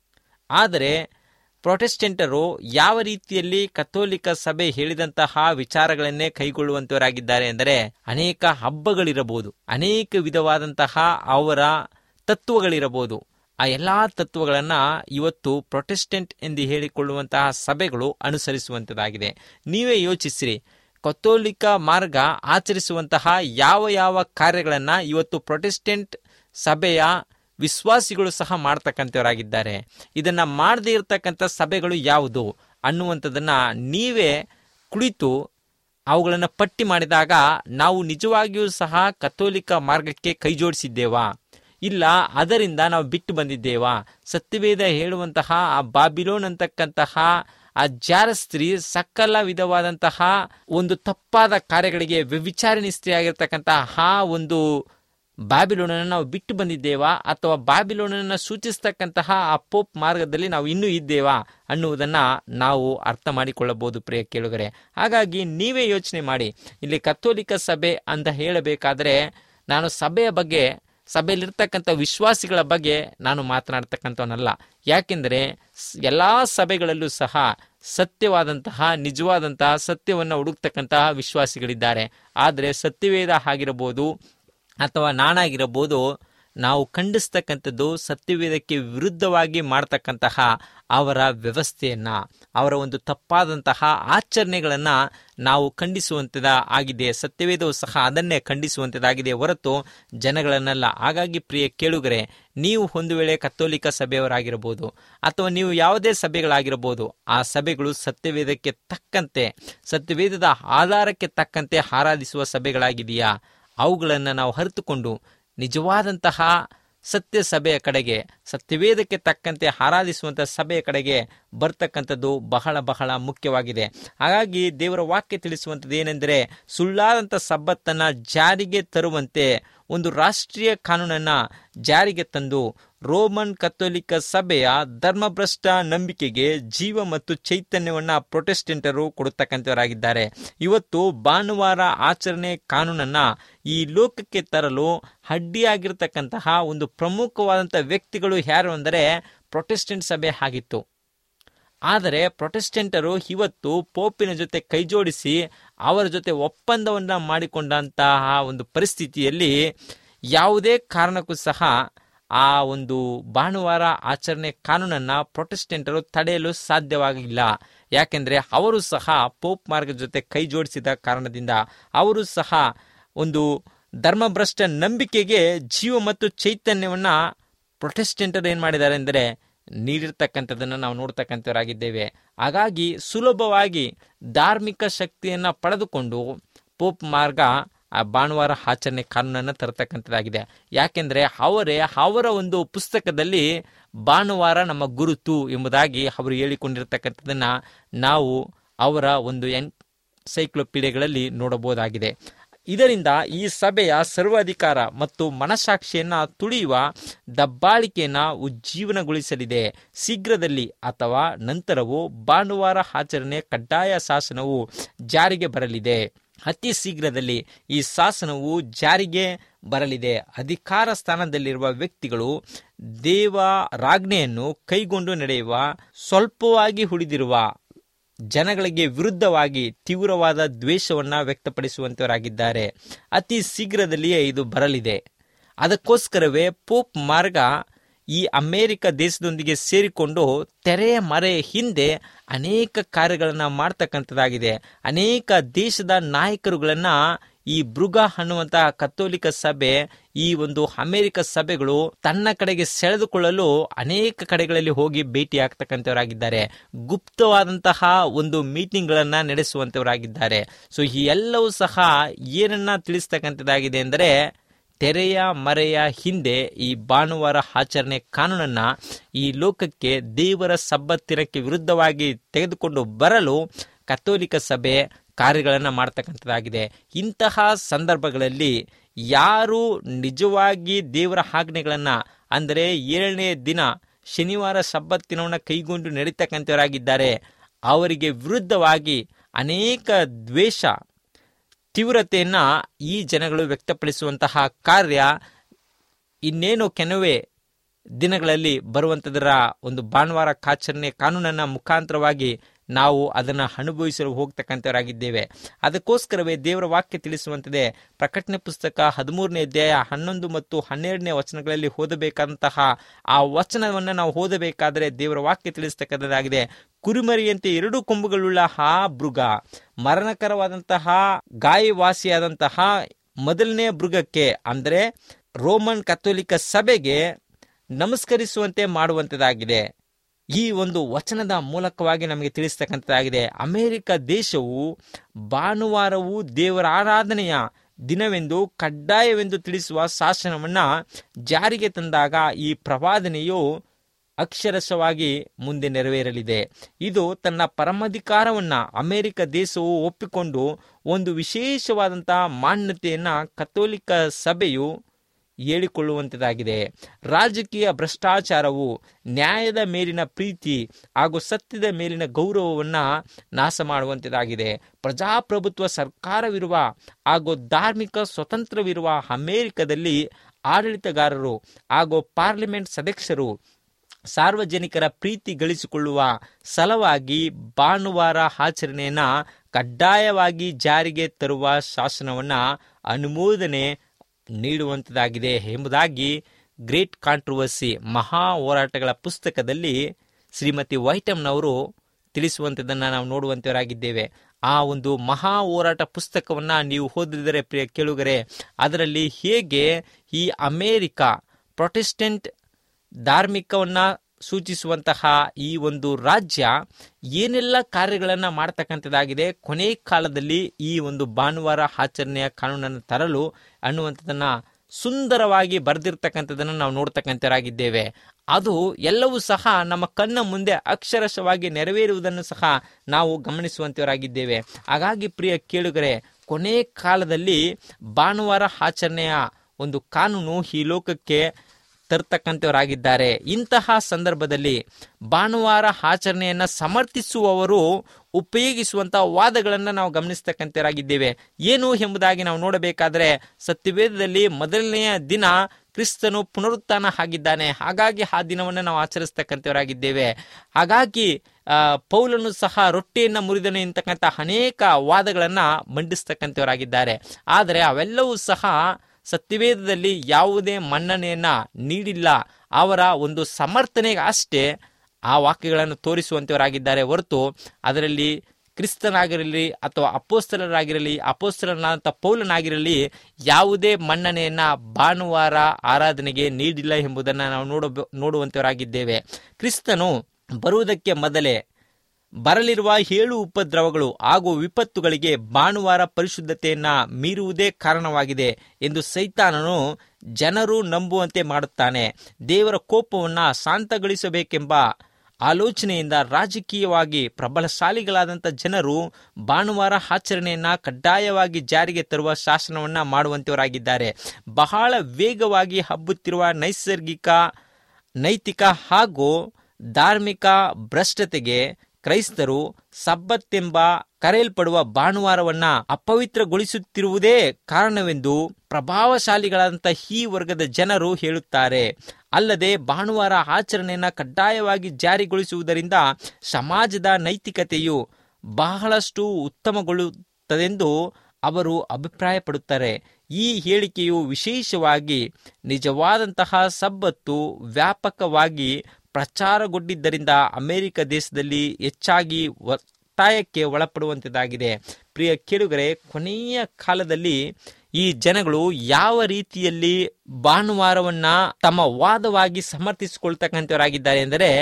ಆದರೆ ಪ್ರೊಟೆಸ್ಟೆಂಟರು ಯಾವ ರೀತಿಯಲ್ಲಿ ಕಥೋಲಿಕ ಸಭೆ ಹೇಳಿದಂತಹ ವಿಚಾರಗಳನ್ನೇ ಕೈಗೊಳ್ಳುವಂತವರಾಗಿದ್ದಾರೆ ಎಂದರೆ ಅನೇಕ ಹಬ್ಬಗಳಿರಬಹುದು ಅನೇಕ ವಿಧವಾದಂತಹ ಅವರ ತತ್ವಗಳಿರಬಹುದು ಆ ಎಲ್ಲಾ ತತ್ವಗಳನ್ನ ಇವತ್ತು ಪ್ರೊಟೆಸ್ಟೆಂಟ್ ಎಂದು ಹೇಳಿಕೊಳ್ಳುವಂತಹ ಸಭೆಗಳು ಅನುಸರಿಸುವಂತದಾಗಿದೆ ನೀವೇ ಯೋಚಿಸಿರಿ ಕಥೋಲಿಕ ಮಾರ್ಗ ಆಚರಿಸುವಂತಹ ಯಾವ ಯಾವ ಕಾರ್ಯಗಳನ್ನ ಇವತ್ತು ಪ್ರೊಟೆಸ್ಟೆಂಟ್ ಸಭೆಯ ವಿಶ್ವಾಸಿಗಳು ಸಹ ಮಾಡ್ತಕ್ಕಂಥವರಾಗಿದ್ದಾರೆ ಇದನ್ನ ಮಾಡದೇ ಇರತಕ್ಕಂಥ ಸಭೆಗಳು ಯಾವುದು ಅನ್ನುವಂಥದ್ದನ್ನ ನೀವೇ ಕುಳಿತು ಅವುಗಳನ್ನು ಪಟ್ಟಿ ಮಾಡಿದಾಗ ನಾವು ನಿಜವಾಗಿಯೂ ಸಹ ಕಥೋಲಿಕ ಮಾರ್ಗಕ್ಕೆ ಕೈ ಜೋಡಿಸಿದ್ದೇವಾ ಇಲ್ಲ ಅದರಿಂದ ನಾವು ಬಿಟ್ಟು ಬಂದಿದ್ದೇವಾ ಸತ್ಯವೇದ ಹೇಳುವಂತಹ ಆ ಬಾಬಿಲೋನ್ ಅಂತಕ್ಕಂತಹ ಆ ಜಾರ ಸ್ತ್ರೀ ಸಕಲ ವಿಧವಾದಂತಹ ಒಂದು ತಪ್ಪಾದ ಕಾರ್ಯಗಳಿಗೆ ವ್ಯವಿಚಾರಣಿ ಸ್ತ್ರೀ ಆಗಿರ್ತಕ್ಕಂತಹ ಆ ಒಂದು ಬಾಬಿಲೋನನ್ನು ನಾವು ಬಿಟ್ಟು ಬಂದಿದ್ದೇವಾ ಅಥವಾ ಬಾಬಿಲೋನನ್ನು ಸೂಚಿಸ್ತಕ್ಕಂತಹ ಆ ಪೋಪ್ ಮಾರ್ಗದಲ್ಲಿ ನಾವು ಇನ್ನೂ ಇದ್ದೇವಾ ಅನ್ನುವುದನ್ನ ನಾವು ಅರ್ಥ ಮಾಡಿಕೊಳ್ಳಬಹುದು ಪ್ರಿಯ ಕೇಳುಗರೆ ಹಾಗಾಗಿ ನೀವೇ ಯೋಚನೆ ಮಾಡಿ ಇಲ್ಲಿ ಕಥೋಲಿಕ ಸಭೆ ಅಂತ ಹೇಳಬೇಕಾದ್ರೆ ನಾನು ಸಭೆಯ ಬಗ್ಗೆ ಸಭೆಯಲ್ಲಿರ್ತಕ್ಕಂಥ ವಿಶ್ವಾಸಿಗಳ ಬಗ್ಗೆ ನಾನು ಮಾತನಾಡ್ತಕ್ಕಂಥವನಲ್ಲ ಯಾಕೆಂದರೆ ಎಲ್ಲಾ ಸಭೆಗಳಲ್ಲೂ ಸಹ ಸತ್ಯವಾದಂತಹ ನಿಜವಾದಂತಹ ಸತ್ಯವನ್ನು ಹುಡುಕ್ತಕ್ಕಂತಹ ವಿಶ್ವಾಸಿಗಳಿದ್ದಾರೆ ಆದರೆ ಸತ್ಯವೇದ ಆಗಿರಬಹುದು ಅಥವಾ ನಾನಾಗಿರಬಹುದು ನಾವು ಖಂಡಿಸ್ತಕ್ಕಂಥದ್ದು ಸತ್ಯವೇದಕ್ಕೆ ವಿರುದ್ಧವಾಗಿ ಮಾಡ್ತಕ್ಕಂತಹ ಅವರ ವ್ಯವಸ್ಥೆಯನ್ನ ಅವರ ಒಂದು ತಪ್ಪಾದಂತಹ ಆಚರಣೆಗಳನ್ನ ನಾವು ಖಂಡಿಸುವಂತದ ಆಗಿದೆ ಸತ್ಯವೇದವು ಸಹ ಅದನ್ನೇ ಖಂಡಿಸುವಂತದಾಗಿದೆ ಹೊರತು ಜನಗಳನ್ನೆಲ್ಲ ಹಾಗಾಗಿ ಪ್ರಿಯ ಕೇಳುಗರೆ ನೀವು ಒಂದು ವೇಳೆ ಕತ್ತೋಲಿಕ ಸಭೆಯವರಾಗಿರಬಹುದು ಅಥವಾ ನೀವು ಯಾವುದೇ ಸಭೆಗಳಾಗಿರಬಹುದು ಆ ಸಭೆಗಳು ಸತ್ಯವೇದಕ್ಕೆ ತಕ್ಕಂತೆ ಸತ್ಯವೇದದ ಆಧಾರಕ್ಕೆ ತಕ್ಕಂತೆ ಆರಾಧಿಸುವ ಸಭೆಗಳಾಗಿದೆಯಾ ಅವುಗಳನ್ನು ನಾವು ಅರಿತುಕೊಂಡು ನಿಜವಾದಂತಹ ಸತ್ಯ ಸಭೆಯ ಕಡೆಗೆ ಸತ್ಯವೇದಕ್ಕೆ ತಕ್ಕಂತೆ ಆರಾಧಿಸುವಂಥ ಸಭೆಯ ಕಡೆಗೆ ಬರ್ತಕ್ಕಂಥದ್ದು ಬಹಳ ಬಹಳ ಮುಖ್ಯವಾಗಿದೆ ಹಾಗಾಗಿ ದೇವರ ವಾಕ್ಯ ತಿಳಿಸುವಂಥದ್ದು ಏನೆಂದರೆ ಸುಳ್ಳಾದಂಥ ಸಬ್ಬತ್ತನ್ನು ಜಾರಿಗೆ ತರುವಂತೆ ಒಂದು ರಾಷ್ಟ್ರೀಯ ಕಾನೂನನ್ನ ಜಾರಿಗೆ ತಂದು ರೋಮನ್ ಕಥೋಲಿಕ ಸಭೆಯ ಧರ್ಮಭ್ರಷ್ಟ ನಂಬಿಕೆಗೆ ಜೀವ ಮತ್ತು ಚೈತನ್ಯವನ್ನ ಪ್ರೊಟೆಸ್ಟೆಂಟರು ಕೊಡತಕ್ಕಂಥವರಾಗಿದ್ದಾರೆ ಇವತ್ತು ಭಾನುವಾರ ಆಚರಣೆ ಕಾನೂನನ್ನ ಈ ಲೋಕಕ್ಕೆ ತರಲು ಅಡ್ಡಿಯಾಗಿರ್ತಕ್ಕಂತಹ ಒಂದು ಪ್ರಮುಖವಾದಂಥ ವ್ಯಕ್ತಿಗಳು ಯಾರು ಅಂದರೆ ಪ್ರೊಟೆಸ್ಟೆಂಟ್ ಸಭೆ ಆಗಿತ್ತು ಆದರೆ ಪ್ರೊಟೆಸ್ಟೆಂಟರು ಇವತ್ತು ಪೋಪಿನ ಜೊತೆ ಕೈಜೋಡಿಸಿ ಅವರ ಜೊತೆ ಒಪ್ಪಂದವನ್ನ ಮಾಡಿಕೊಂಡಂತಹ ಒಂದು ಪರಿಸ್ಥಿತಿಯಲ್ಲಿ ಯಾವುದೇ ಕಾರಣಕ್ಕೂ ಸಹ ಆ ಒಂದು ಭಾನುವಾರ ಆಚರಣೆ ಕಾನೂನನ್ನ ಪ್ರೊಟೆಸ್ಟೆಂಟರು ತಡೆಯಲು ಸಾಧ್ಯವಾಗಿಲ್ಲ ಯಾಕೆಂದ್ರೆ ಅವರು ಸಹ ಪೋಪ್ ಮಾರ್ಗದ ಜೊತೆ ಕೈ ಜೋಡಿಸಿದ ಕಾರಣದಿಂದ ಅವರು ಸಹ ಒಂದು ಧರ್ಮಭ್ರಷ್ಟ ನಂಬಿಕೆಗೆ ಜೀವ ಮತ್ತು ಚೈತನ್ಯವನ್ನ ಪ್ರೊಟೆಸ್ಟೆಂಟರು ಏನ್ ಮಾಡಿದ್ದಾರೆ ಅಂದರೆ ನೀಡಿರ್ತಕ್ಕಂಥದ್ದನ್ನು ನಾವು ನೋಡ್ತಕ್ಕಂಥವರಾಗಿದ್ದೇವೆ ಹಾಗಾಗಿ ಸುಲಭವಾಗಿ ಧಾರ್ಮಿಕ ಶಕ್ತಿಯನ್ನ ಪಡೆದುಕೊಂಡು ಪೋಪ್ ಮಾರ್ಗ ಆ ಭಾನುವಾರ ಆಚರಣೆ ಕಾನೂನನ್ನು ತರತಕ್ಕಂಥದ್ದಾಗಿದೆ ಯಾಕೆಂದ್ರೆ ಅವರೇ ಅವರ ಒಂದು ಪುಸ್ತಕದಲ್ಲಿ ಭಾನುವಾರ ನಮ್ಮ ಗುರುತು ಎಂಬುದಾಗಿ ಅವರು ಹೇಳಿಕೊಂಡಿರ್ತಕ್ಕಂಥದ್ದನ್ನ ನಾವು ಅವರ ಒಂದು ಎನ್ಸೈಕ್ಲೋಪೀಡಿಯಾಗಳಲ್ಲಿ ನೋಡಬಹುದಾಗಿದೆ ಇದರಿಂದ ಈ ಸಭೆಯ ಸರ್ವಾಧಿಕಾರ ಮತ್ತು ಮನಸಾಕ್ಷಿಯನ್ನ ತುಳಿಯುವ ದಬ್ಬಾಳಿಕೆಯನ್ನ ಉಜ್ಜೀವನಗೊಳಿಸಲಿದೆ ಶೀಘ್ರದಲ್ಲಿ ಅಥವಾ ನಂತರವೂ ಭಾನುವಾರ ಆಚರಣೆ ಕಡ್ಡಾಯ ಶಾಸನವು ಜಾರಿಗೆ ಬರಲಿದೆ ಅತಿ ಶೀಘ್ರದಲ್ಲಿ ಈ ಶಾಸನವು ಜಾರಿಗೆ ಬರಲಿದೆ ಅಧಿಕಾರ ಸ್ಥಾನದಲ್ಲಿರುವ ವ್ಯಕ್ತಿಗಳು ದೇವರಾಜ್ಞೆಯನ್ನು ಕೈಗೊಂಡು ನಡೆಯುವ ಸ್ವಲ್ಪವಾಗಿ ಉಳಿದಿರುವ ಜನಗಳಿಗೆ ವಿರುದ್ಧವಾಗಿ ತೀವ್ರವಾದ ದ್ವೇಷವನ್ನ ವ್ಯಕ್ತಪಡಿಸುವಂತವರಾಗಿದ್ದಾರೆ ಅತಿ ಶೀಘ್ರದಲ್ಲಿಯೇ ಇದು ಬರಲಿದೆ ಅದಕ್ಕೋಸ್ಕರವೇ ಪೋಪ್ ಮಾರ್ಗ ಈ ಅಮೆರಿಕ ದೇಶದೊಂದಿಗೆ ಸೇರಿಕೊಂಡು ತೆರೆಯ ಮರೆ ಹಿಂದೆ ಅನೇಕ ಕಾರ್ಯಗಳನ್ನು ಮಾಡ್ತಕ್ಕಂಥದ್ದಾಗಿದೆ ಅನೇಕ ದೇಶದ ನಾಯಕರುಗಳನ್ನ ಈ ಬೃಗ ಅನ್ನುವಂತಹ ಕಥೋಲಿಕ ಸಭೆ ಈ ಒಂದು ಅಮೆರಿಕ ಸಭೆಗಳು ತನ್ನ ಕಡೆಗೆ ಸೆಳೆದುಕೊಳ್ಳಲು ಅನೇಕ ಕಡೆಗಳಲ್ಲಿ ಹೋಗಿ ಭೇಟಿ ಆಗ್ತಕ್ಕಂಥವರಾಗಿದ್ದಾರೆ ಗುಪ್ತವಾದಂತಹ ಒಂದು ಮೀಟಿಂಗ್ಗಳನ್ನ ನಡೆಸುವಂತವರಾಗಿದ್ದಾರೆ ಸೊ ಈ ಎಲ್ಲವೂ ಸಹ ಏನನ್ನ ತಿಳಿಸ್ತಕ್ಕಂಥದ್ದಾಗಿದೆ ಅಂದರೆ ತೆರೆಯ ಮರೆಯ ಹಿಂದೆ ಈ ಭಾನುವಾರ ಆಚರಣೆ ಕಾನೂನನ್ನ ಈ ಲೋಕಕ್ಕೆ ದೇವರ ಸಬ್ಬತ್ತಿನಕ್ಕೆ ವಿರುದ್ಧವಾಗಿ ತೆಗೆದುಕೊಂಡು ಬರಲು ಕಥೋಲಿಕ ಸಭೆ ಕಾರ್ಯಗಳನ್ನು ಮಾಡ್ತಕ್ಕಂಥದ್ದಾಗಿದೆ ಇಂತಹ ಸಂದರ್ಭಗಳಲ್ಲಿ ಯಾರು ನಿಜವಾಗಿ ದೇವರ ಆಜ್ಞೆಗಳನ್ನು ಅಂದರೆ ಏಳನೇ ದಿನ ಶನಿವಾರ ಸಬ್ಬತ್ತಿನವನ್ನು ಕೈಗೊಂಡು ನಡೀತಕ್ಕಂಥವರಾಗಿದ್ದಾರೆ ಅವರಿಗೆ ವಿರುದ್ಧವಾಗಿ ಅನೇಕ ದ್ವೇಷ ತೀವ್ರತೆಯನ್ನ ಈ ಜನಗಳು ವ್ಯಕ್ತಪಡಿಸುವಂತಹ ಕಾರ್ಯ ಇನ್ನೇನು ಕೆಲವೇ ದಿನಗಳಲ್ಲಿ ಬರುವಂಥದರ ಒಂದು ಭಾನುವಾರ ಕಾಚರಣೆ ಕಾನೂನನ್ನ ಮುಖಾಂತರವಾಗಿ ನಾವು ಅದನ್ನು ಅನುಭವಿಸಲು ಹೋಗ್ತಕ್ಕಂಥವರಾಗಿದ್ದೇವೆ ಅದಕ್ಕೋಸ್ಕರವೇ ದೇವರ ವಾಕ್ಯ ತಿಳಿಸುವಂತಿದೆ ಪ್ರಕಟಣೆ ಪುಸ್ತಕ ಹದಿಮೂರನೇ ಅಧ್ಯಾಯ ಹನ್ನೊಂದು ಮತ್ತು ಹನ್ನೆರಡನೇ ವಚನಗಳಲ್ಲಿ ಓದಬೇಕಂತಹ ಆ ವಚನವನ್ನು ನಾವು ಓದಬೇಕಾದರೆ ದೇವರ ವಾಕ್ಯ ತಿಳಿಸ್ತಕ್ಕಂಥದ್ದಾಗಿದೆ ಕುರಿಮರಿಯಂತೆ ಎರಡು ಕೊಂಬುಗಳುಳ್ಳ ಆ ಮೃಗ ಮರಣಕರವಾದಂತಹ ಗಾಯವಾಸಿಯಾದಂತಹ ಮೊದಲನೇ ಮೃಗಕ್ಕೆ ಅಂದರೆ ರೋಮನ್ ಕಥೋಲಿಕ ಸಭೆಗೆ ನಮಸ್ಕರಿಸುವಂತೆ ಮಾಡುವಂಥದ್ದಾಗಿದೆ ಈ ಒಂದು ವಚನದ ಮೂಲಕವಾಗಿ ನಮಗೆ ತಿಳಿಸ್ತಕ್ಕಂಥದ್ದಾಗಿದೆ ಅಮೆರಿಕ ದೇಶವು ಭಾನುವಾರವು ದೇವರ ಆರಾಧನೆಯ ದಿನವೆಂದು ಕಡ್ಡಾಯವೆಂದು ತಿಳಿಸುವ ಶಾಸನವನ್ನ ಜಾರಿಗೆ ತಂದಾಗ ಈ ಪ್ರವಾದನೆಯು ಅಕ್ಷರಶವಾಗಿ ಮುಂದೆ ನೆರವೇರಲಿದೆ ಇದು ತನ್ನ ಪರಮಾಧಿಕಾರವನ್ನ ಅಮೆರಿಕ ದೇಶವು ಒಪ್ಪಿಕೊಂಡು ಒಂದು ವಿಶೇಷವಾದಂತಹ ಮಾನ್ಯತೆಯನ್ನ ಕಥೋಲಿಕ ಸಭೆಯು ಹೇಳಿಕೊಳ್ಳುವಂಥದ್ದಾಗಿದೆ ರಾಜಕೀಯ ಭ್ರಷ್ಟಾಚಾರವು ನ್ಯಾಯದ ಮೇಲಿನ ಪ್ರೀತಿ ಹಾಗೂ ಸತ್ಯದ ಮೇಲಿನ ಗೌರವವನ್ನು ನಾಶ ಮಾಡುವಂಥದ್ದಾಗಿದೆ ಪ್ರಜಾಪ್ರಭುತ್ವ ಸರ್ಕಾರವಿರುವ ಹಾಗೂ ಧಾರ್ಮಿಕ ಸ್ವತಂತ್ರವಿರುವ ಅಮೆರಿಕದಲ್ಲಿ ಆಡಳಿತಗಾರರು ಹಾಗೂ ಪಾರ್ಲಿಮೆಂಟ್ ಸದಸ್ಯರು ಸಾರ್ವಜನಿಕರ ಪ್ರೀತಿ ಗಳಿಸಿಕೊಳ್ಳುವ ಸಲುವಾಗಿ ಭಾನುವಾರ ಆಚರಣೆಯನ್ನ ಕಡ್ಡಾಯವಾಗಿ ಜಾರಿಗೆ ತರುವ ಶಾಸನವನ್ನ ಅನುಮೋದನೆ ನೀಡುವಂಥದ್ದಾಗಿದೆ ಎಂಬುದಾಗಿ ಗ್ರೇಟ್ ಕಾಂಟ್ರವರ್ಸಿ ಮಹಾ ಹೋರಾಟಗಳ ಪುಸ್ತಕದಲ್ಲಿ ಶ್ರೀಮತಿ ವೈಟಮ್ನವರು ತಿಳಿಸುವಂಥದ್ದನ್ನು ನಾವು ನೋಡುವಂತವರಾಗಿದ್ದೇವೆ ಆ ಒಂದು ಮಹಾ ಹೋರಾಟ ಪುಸ್ತಕವನ್ನ ನೀವು ಓದಿದರೆ ಪ್ರಿಯ ಕೇಳುಗರೆ ಅದರಲ್ಲಿ ಹೇಗೆ ಈ ಅಮೇರಿಕ ಪ್ರೊಟೆಸ್ಟೆಂಟ್ ಧಾರ್ಮಿಕವನ್ನ ಸೂಚಿಸುವಂತಹ ಈ ಒಂದು ರಾಜ್ಯ ಏನೆಲ್ಲ ಕಾರ್ಯಗಳನ್ನು ಮಾಡ್ತಕ್ಕಂಥದ್ದಾಗಿದೆ ಕೊನೆ ಕಾಲದಲ್ಲಿ ಈ ಒಂದು ಭಾನುವಾರ ಆಚರಣೆಯ ಕಾನೂನನ್ನು ತರಲು ಅನ್ನುವಂಥದ್ದನ್ನ ಸುಂದರವಾಗಿ ಬರೆದಿರ್ತಕ್ಕಂಥದ್ದನ್ನು ನಾವು ನೋಡ್ತಕ್ಕಂಥರಾಗಿದ್ದೇವೆ ಅದು ಎಲ್ಲವೂ ಸಹ ನಮ್ಮ ಕಣ್ಣ ಮುಂದೆ ಅಕ್ಷರಶವಾಗಿ ನೆರವೇರುವುದನ್ನು ಸಹ ನಾವು ಗಮನಿಸುವಂತವರಾಗಿದ್ದೇವೆ ಹಾಗಾಗಿ ಪ್ರಿಯ ಕೇಳುಗರೆ ಕೊನೆ ಕಾಲದಲ್ಲಿ ಭಾನುವಾರ ಆಚರಣೆಯ ಒಂದು ಕಾನೂನು ಈ ಲೋಕಕ್ಕೆ ತರ್ತಕ್ಕಂಥವರಾಗಿದ್ದಾರೆ ಇಂತಹ ಸಂದರ್ಭದಲ್ಲಿ ಭಾನುವಾರ ಆಚರಣೆಯನ್ನ ಸಮರ್ಥಿಸುವವರು ಉಪಯೋಗಿಸುವಂತಹ ವಾದಗಳನ್ನು ನಾವು ಗಮನಿಸ್ತಕ್ಕಂಥವರಾಗಿದ್ದೇವೆ ಏನು ಎಂಬುದಾಗಿ ನಾವು ನೋಡಬೇಕಾದ್ರೆ ಸತ್ಯವೇದದಲ್ಲಿ ಮೊದಲನೆಯ ದಿನ ಕ್ರಿಸ್ತನು ಪುನರುತ್ಥಾನ ಆಗಿದ್ದಾನೆ ಹಾಗಾಗಿ ಆ ದಿನವನ್ನು ನಾವು ಆಚರಿಸ್ತಕ್ಕಂಥವರಾಗಿದ್ದೇವೆ ಹಾಗಾಗಿ ಆ, ಪೌಲನು ಸಹ ರೊಟ್ಟಿಯನ್ನು ಮುರಿದನು ಎಂತಕ್ಕಂಥ ಅನೇಕ ವಾದಗಳನ್ನ ಮಂಡಿಸ್ತಕ್ಕಂಥವರಾಗಿದ್ದಾರೆ ಆದರೆ ಅವೆಲ್ಲವೂ ಸಹ ಸತ್ಯವೇದದಲ್ಲಿ ಯಾವುದೇ ಮನ್ನಣೆಯನ್ನ ನೀಡಿಲ್ಲ ಅವರ ಒಂದು ಸಮರ್ಥನೆಗೆ ಅಷ್ಟೇ ಆ ವಾಕ್ಯಗಳನ್ನು ತೋರಿಸುವಂತವರಾಗಿದ್ದಾರೆ ಹೊರತು ಅದರಲ್ಲಿ ಕ್ರಿಸ್ತನಾಗಿರಲಿ ಅಥವಾ ಅಪೋಸ್ತಲರಾಗಿರಲಿ ಅಪೋಸ್ತಲನಾದಂಥ ಪೌಲನಾಗಿರಲಿ ಯಾವುದೇ ಮನ್ನಣೆಯನ್ನ ಭಾನುವಾರ ಆರಾಧನೆಗೆ ನೀಡಿಲ್ಲ ಎಂಬುದನ್ನು ನಾವು ನೋಡ ನೋಡುವಂತವರಾಗಿದ್ದೇವೆ ಕ್ರಿಸ್ತನು ಬರುವುದಕ್ಕೆ ಮೊದಲೇ ಬರಲಿರುವ ಏಳು ಉಪದ್ರವಗಳು ಹಾಗೂ ವಿಪತ್ತುಗಳಿಗೆ ಭಾನುವಾರ ಪರಿಶುದ್ಧತೆಯನ್ನ ಮೀರುವುದೇ ಕಾರಣವಾಗಿದೆ ಎಂದು ಸೈತಾನನು ಜನರು ನಂಬುವಂತೆ ಮಾಡುತ್ತಾನೆ ದೇವರ ಕೋಪವನ್ನ ಶಾಂತಗೊಳಿಸಬೇಕೆಂಬ ಆಲೋಚನೆಯಿಂದ ರಾಜಕೀಯವಾಗಿ ಪ್ರಬಲಶಾಲಿಗಳಾದಂಥ ಜನರು ಭಾನುವಾರ ಆಚರಣೆಯನ್ನ ಕಡ್ಡಾಯವಾಗಿ ಜಾರಿಗೆ ತರುವ ಶಾಸನವನ್ನ ಮಾಡುವಂತವರಾಗಿದ್ದಾರೆ ಬಹಳ ವೇಗವಾಗಿ ಹಬ್ಬುತ್ತಿರುವ ನೈಸರ್ಗಿಕ ನೈತಿಕ ಹಾಗೂ ಧಾರ್ಮಿಕ ಭ್ರಷ್ಟತೆಗೆ ಕ್ರೈಸ್ತರು ಸಬ್ಬತ್ತೆಂಬ ಕರೆಯಲ್ಪಡುವ ಭಾನುವಾರವನ್ನ ಅಪವಿತ್ರಗೊಳಿಸುತ್ತಿರುವುದೇ ಕಾರಣವೆಂದು ಪ್ರಭಾವಶಾಲಿಗಳಾದಂಥ ಈ ವರ್ಗದ ಜನರು ಹೇಳುತ್ತಾರೆ ಅಲ್ಲದೆ ಭಾನುವಾರ ಆಚರಣೆಯನ್ನ ಕಡ್ಡಾಯವಾಗಿ ಜಾರಿಗೊಳಿಸುವುದರಿಂದ ಸಮಾಜದ ನೈತಿಕತೆಯು ಬಹಳಷ್ಟು ಉತ್ತಮಗೊಳ್ಳುತ್ತದೆಂದು ಅವರು ಅಭಿಪ್ರಾಯಪಡುತ್ತಾರೆ ಈ ಹೇಳಿಕೆಯು ವಿಶೇಷವಾಗಿ ನಿಜವಾದಂತಹ ಸಬ್ಬತ್ತು ವ್ಯಾಪಕವಾಗಿ ಪ್ರಚಾರಗೊಂಡಿದ್ದರಿಂದ ಅಮೆರಿಕ ದೇಶದಲ್ಲಿ ಹೆಚ್ಚಾಗಿ ಒತ್ತಾಯಕ್ಕೆ ಒಳಪಡುವಂಥದ್ದಾಗಿದೆ ಪ್ರಿಯ ಕೇಳುಗರೆ ಕೊನೆಯ ಕಾಲದಲ್ಲಿ ಈ ಜನಗಳು ಯಾವ ರೀತಿಯಲ್ಲಿ ಭಾನುವಾರವನ್ನ ತಮ್ಮ ವಾದವಾಗಿ ಸಮರ್ಥಿಸಿಕೊಳ್ತಕ್ಕಂಥವರಾಗಿದ್ದಾರೆ ಎಂದರೆ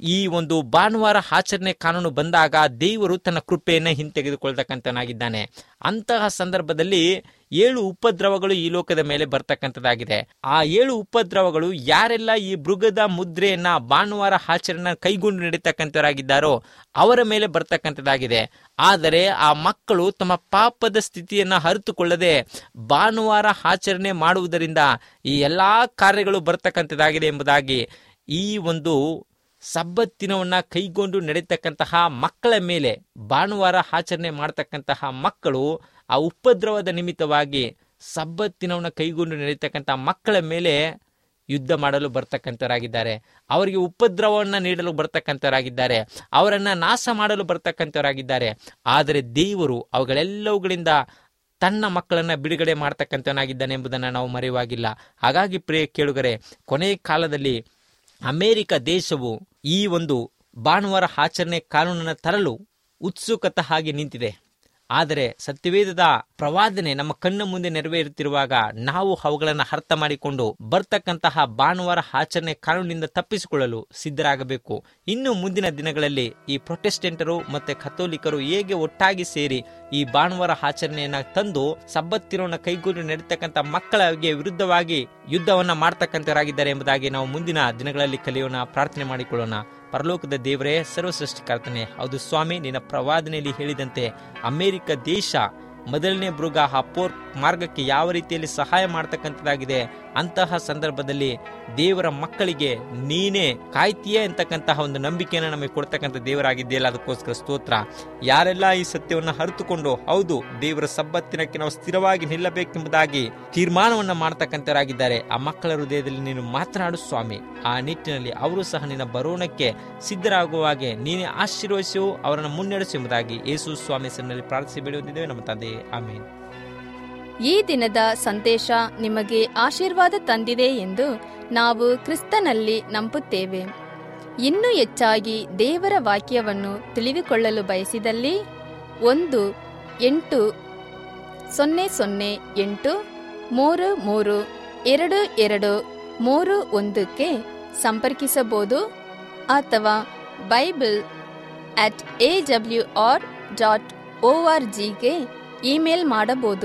ಈ ಒಂದು ಭಾನುವಾರ ಆಚರಣೆ ಕಾನೂನು ಬಂದಾಗ ದೇವರು ತನ್ನ ಕೃಪೆಯನ್ನು ಹಿಂತೆಗೆದುಕೊಳ್ತಕ್ಕಂಥನಾಗಿದ್ದಾನೆ ಅಂತಹ ಸಂದರ್ಭದಲ್ಲಿ ಏಳು ಉಪದ್ರವಗಳು ಈ ಲೋಕದ ಮೇಲೆ ಬರ್ತಕ್ಕಂಥದ್ದಾಗಿದೆ ಆ ಏಳು ಉಪದ್ರವಗಳು ಯಾರೆಲ್ಲ ಈ ಮೃಗದ ಮುದ್ರೆಯನ್ನ ಭಾನುವಾರ ಆಚರಣೆ ಕೈಗೊಂಡು ನಡೀತಕ್ಕಂಥವರಾಗಿದ್ದಾರೋ ಅವರ ಮೇಲೆ ಬರ್ತಕ್ಕಂಥದ್ದಾಗಿದೆ ಆದರೆ ಆ ಮಕ್ಕಳು ತಮ್ಮ ಪಾಪದ ಸ್ಥಿತಿಯನ್ನ ಅರಿತುಕೊಳ್ಳದೆ ಭಾನುವಾರ ಆಚರಣೆ ಮಾಡುವುದರಿಂದ ಈ ಎಲ್ಲಾ ಕಾರ್ಯಗಳು ಬರ್ತಕ್ಕಂಥದ್ದಾಗಿದೆ ಎಂಬುದಾಗಿ ಈ ಒಂದು ಸಬ್ಬತ್ತಿನವನ್ನ ಕೈಗೊಂಡು ನಡೀತಕ್ಕಂತಹ ಮಕ್ಕಳ ಮೇಲೆ ಭಾನುವಾರ ಆಚರಣೆ ಮಾಡತಕ್ಕಂತಹ ಮಕ್ಕಳು ಆ ಉಪದ್ರವದ ನಿಮಿತ್ತವಾಗಿ ಸಬ್ಬತ್ತಿನವನ್ನ ಕೈಗೊಂಡು ನಡೀತಕ್ಕಂತಹ ಮಕ್ಕಳ ಮೇಲೆ ಯುದ್ಧ ಮಾಡಲು ಬರ್ತಕ್ಕಂಥವರಾಗಿದ್ದಾರೆ ಅವರಿಗೆ ಉಪದ್ರವವನ್ನು ನೀಡಲು ಬರ್ತಕ್ಕಂಥವರಾಗಿದ್ದಾರೆ ಅವರನ್ನ ನಾಶ ಮಾಡಲು ಬರ್ತಕ್ಕಂಥವರಾಗಿದ್ದಾರೆ ಆದರೆ ದೇವರು ಅವುಗಳೆಲ್ಲವುಗಳಿಂದ ತನ್ನ ಮಕ್ಕಳನ್ನ ಬಿಡುಗಡೆ ಮಾಡ್ತಕ್ಕಂಥವನಾಗಿದ್ದಾನೆ ಎಂಬುದನ್ನು ನಾವು ಮರೆಯುವಾಗಿಲ್ಲ ಹಾಗಾಗಿ ಪ್ರಿಯ ಕೇಳುಗರೆ ಕೊನೆಯ ಕಾಲದಲ್ಲಿ ಅಮೆರಿಕ ದೇಶವು ಈ ಒಂದು ಭಾನುವಾರ ಆಚರಣೆ ಕಾನೂನನ್ನು ತರಲು ಉತ್ಸುಕತೆ ಹಾಗೆ ನಿಂತಿದೆ ಆದರೆ ಸತ್ಯವೇದದ ಪ್ರವಾದನೆ ನಮ್ಮ ಕಣ್ಣ ಮುಂದೆ ನೆರವೇರುತ್ತಿರುವಾಗ ನಾವು ಅವುಗಳನ್ನು ಅರ್ಥ ಮಾಡಿಕೊಂಡು ಬರ್ತಕ್ಕಂತಹ ಭಾನುವಾರ ಆಚರಣೆ ಕಾನೂನಿನಿಂದ ತಪ್ಪಿಸಿಕೊಳ್ಳಲು ಸಿದ್ಧರಾಗಬೇಕು ಇನ್ನು ಮುಂದಿನ ದಿನಗಳಲ್ಲಿ ಈ ಪ್ರೊಟೆಸ್ಟೆಂಟರು ಮತ್ತೆ ಕಥೋಲಿಕರು ಹೇಗೆ ಒಟ್ಟಾಗಿ ಸೇರಿ ಈ ಭಾನುವಾರ ಆಚರಣೆಯನ್ನ ತಂದು ಸಬ್ಬತ್ತಿರೋನ ಕೈಗೊಂಡು ನಡೀತಕ್ಕಂಥ ಮಕ್ಕಳಿಗೆ ವಿರುದ್ಧವಾಗಿ ಯುದ್ಧವನ್ನ ಮಾಡ್ತಕ್ಕಂಥವರಾಗಿದ್ದಾರೆ ಎಂಬುದಾಗಿ ನಾವು ಮುಂದಿನ ದಿನಗಳಲ್ಲಿ ಕಲಿಯೋಣ ಪ್ರಾರ್ಥನೆ ಮಾಡಿಕೊಳ್ಳೋಣ ಪರಲೋಕದ ದೇವರೇ ಸರ್ವಸೃಷ್ಟಿಕರ್ತನೆ ಹೌದು ಸ್ವಾಮಿ ನಿನ್ನ ಪ್ರವಾದನೆಯಲ್ಲಿ ಹೇಳಿದಂತೆ ಅಮೆರಿಕ ದೇಶ ಮೊದಲನೇ ಮೃಗ ಆ ಪೋರ್ ಮಾರ್ಗಕ್ಕೆ ಯಾವ ರೀತಿಯಲ್ಲಿ ಸಹಾಯ ಮಾಡ್ತಕ್ಕಂಥದ್ದಾಗಿದೆ ಅಂತಹ ಸಂದರ್ಭದಲ್ಲಿ ದೇವರ ಮಕ್ಕಳಿಗೆ ನೀನೇ ಕಾಯ್ತೀಯೇ ಅಂತಕ್ಕಂತಹ ಒಂದು ನಂಬಿಕೆಯನ್ನು ನಮಗೆ ಕೊಡ್ತಕ್ಕಂಥ ದೇವರಾಗಿದೆಯಲ್ಲ ಅದಕ್ಕೋಸ್ಕರ ಸ್ತೋತ್ರ ಯಾರೆಲ್ಲ ಈ ಸತ್ಯವನ್ನು ಅರಿತುಕೊಂಡು ಹೌದು ದೇವರ ಸಬ್ಬತ್ತಿನಕ್ಕೆ ನಾವು ಸ್ಥಿರವಾಗಿ ನಿಲ್ಲಬೇಕೆಂಬುದಾಗಿ ತೀರ್ಮಾನವನ್ನ ಮಾಡ್ತಕ್ಕಂಥವರಾಗಿದ್ದಾರೆ ಆ ಮಕ್ಕಳ ಹೃದಯದಲ್ಲಿ ನೀನು ಮಾತನಾಡು ಸ್ವಾಮಿ ಆ ನಿಟ್ಟಿನಲ್ಲಿ ಅವರು ಸಹ ನಿನ್ನ ಬರೋಣಕ್ಕೆ ಸಿದ್ಧರಾಗುವ ಹಾಗೆ ನೀನೇ ಆಶೀರ್ವದಿಸು ಅವರನ್ನು ಮುನ್ನಡೆಸು ಎಂಬುದಾಗಿ ಯೇಸು ಸ್ವಾಮಿ ಹೆಸರಿನಲ್ಲಿ ಪ್ರಾರ್ಥಿಸಿ ಬೆಳೆಯುತ್ತಿದ್ದೇವೆ ನಮ್ಮ ತಂದೆ ಆಮೇಲೆ ಈ ದಿನದ ಸಂದೇಶ ನಿಮಗೆ ಆಶೀರ್ವಾದ ತಂದಿದೆ ಎಂದು ನಾವು ಕ್ರಿಸ್ತನಲ್ಲಿ ನಂಬುತ್ತೇವೆ ಇನ್ನೂ ಹೆಚ್ಚಾಗಿ ದೇವರ ವಾಕ್ಯವನ್ನು ತಿಳಿದುಕೊಳ್ಳಲು ಬಯಸಿದಲ್ಲಿ ಒಂದು ಎಂಟು ಸೊನ್ನೆ ಸೊನ್ನೆ ಎಂಟು ಮೂರು ಮೂರು ಎರಡು ಎರಡು ಮೂರು ಒಂದಕ್ಕೆ ಸಂಪರ್ಕಿಸಬಹುದು ಅಥವಾ bible at A W R dot O R ಜಿಗೆ ಇಮೇಲ್ ಮಾಡಬಹುದು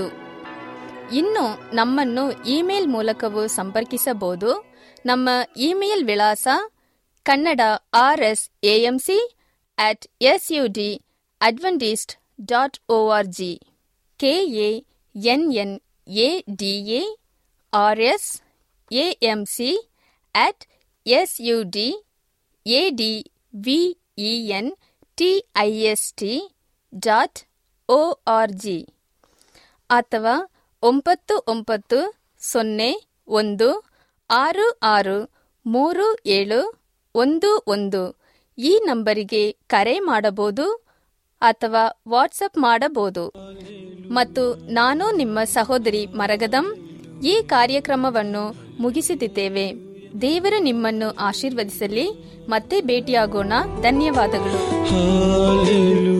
ಇನ್ನು ನಮ್ಮನ್ನು ಇಮೇಲ್ ಮೂಲಕವೂ ಸಂಪರ್ಕಿಸಬಹುದು ನಮ್ಮ ಇಮೇಲ್ ವಿಳಾಸ Kannada R S AMC at S U D Adventist dot O R G K A N N A D A R S AMC at S U D A D V E N T I S T dot O R G ಅಥವಾ ಒಂಬತ್ತು ಒಂಬತ್ತು ಸೊನ್ನೆ ಒಂದು ಆರು ಆರು ಮೂರು ಏಳು ಒಂದು ಒಂದು ಈ ನಂಬರಿಗೆ ಕರೆ ಮಾಡಬಹುದು ಅಥವಾ ವಾಟ್ಸಪ್ ಮಾಡಬಹುದು ಮತ್ತು ನಾನು ನಿಮ್ಮ ಸಹೋದರಿ ಮರಗದಂ ಈ ಕಾರ್ಯಕ್ರಮವನ್ನು ಮುಗಿಸುತ್ತಿದ್ದೇವೆ ದೇವರು ನಿಮ್ಮನ್ನು ಆಶೀರ್ವದಿಸಲಿ ಮತ್ತೆ ಭೇಟಿಯಾಗೋಣ ಧನ್ಯವಾದಗಳು Hallelujah.